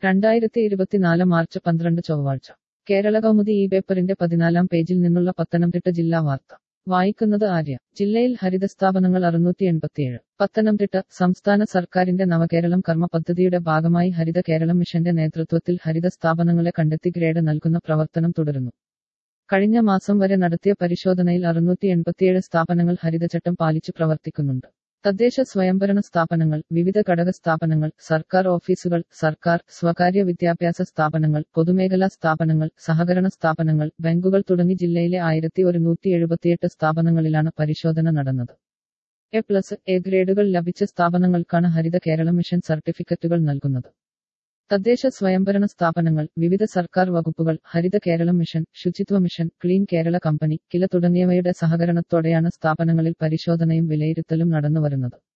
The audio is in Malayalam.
രണ്ടായിരത്തി ഇരുപത്തിനാല് മാർച്ച് പന്ത്രണ്ട് ചൊവ്വാഴ്ച കേരള കൗമുദി ഈ പേപ്പറിന്റെ പതിനാലാം പേജിൽ നിന്നുള്ള പത്തനംതിട്ട ജില്ലാ വാർത്ത വായിക്കുന്നത് ആര്യ ജില്ലയിൽ ഹരിതസ്ഥാപനങ്ങൾ അറുന്നൂറ്റി എൺപത്തിയേഴ് പത്തനംതിട്ട സംസ്ഥാന സർക്കാരിന്റെ നവകേരളം കർമ്മ പദ്ധതിയുടെ ഭാഗമായി ഹരിത കേരളം മിഷന്റെ നേതൃത്വത്തിൽ ഹരിത സ്ഥാപനങ്ങളെ കണ്ടെത്തി ഗ്രേഡ് നൽകുന്ന പ്രവർത്തനം തുടരുന്നു കഴിഞ്ഞ മാസം വരെ നടത്തിയ പരിശോധനയിൽ അറുന്നൂറ്റി എൺപത്തിയേഴ് സ്ഥാപനങ്ങൾ ഹരിതചട്ടം പാലിച്ചു പ്രവർത്തിക്കുന്നുണ്ട് തദ്ദേശ സ്വയംഭരണ സ്ഥാപനങ്ങൾ വിവിധ ഘടക സ്ഥാപനങ്ങൾ സർക്കാർ ഓഫീസുകൾ സർക്കാർ സ്വകാര്യ വിദ്യാഭ്യാസ സ്ഥാപനങ്ങൾ പൊതുമേഖലാ സ്ഥാപനങ്ങൾ സഹകരണ സ്ഥാപനങ്ങൾ ബാങ്കുകൾ തുടങ്ങി ജില്ലയിലെ ആയിരത്തി ഒരുന്നൂറ്റി എഴുപത്തിയെട്ട് സ്ഥാപനങ്ങളിലാണ് പരിശോധന നടന്നത് എ പ്ലസ് എ ഗ്രേഡുകൾ ലഭിച്ച സ്ഥാപനങ്ങൾക്കാണ് ഹരിത കേരളം മിഷൻ സർട്ടിഫിക്കറ്റുകൾ നൽകുന്നത് തദ്ദേശ സ്വയംഭരണ സ്ഥാപനങ്ങൾ വിവിധ സർക്കാർ വകുപ്പുകൾ ഹരിത കേരളം മിഷൻ ശുചിത്വ mission clean Kerala company KILA തുടങ്ങിയവയുടെ സഹകരണത്തോടെയാണ് സ്ഥാപനങ്ങളിൽ പരിശോധനയും വിലയിരുത്തലും നടന്നുവരുന്നത്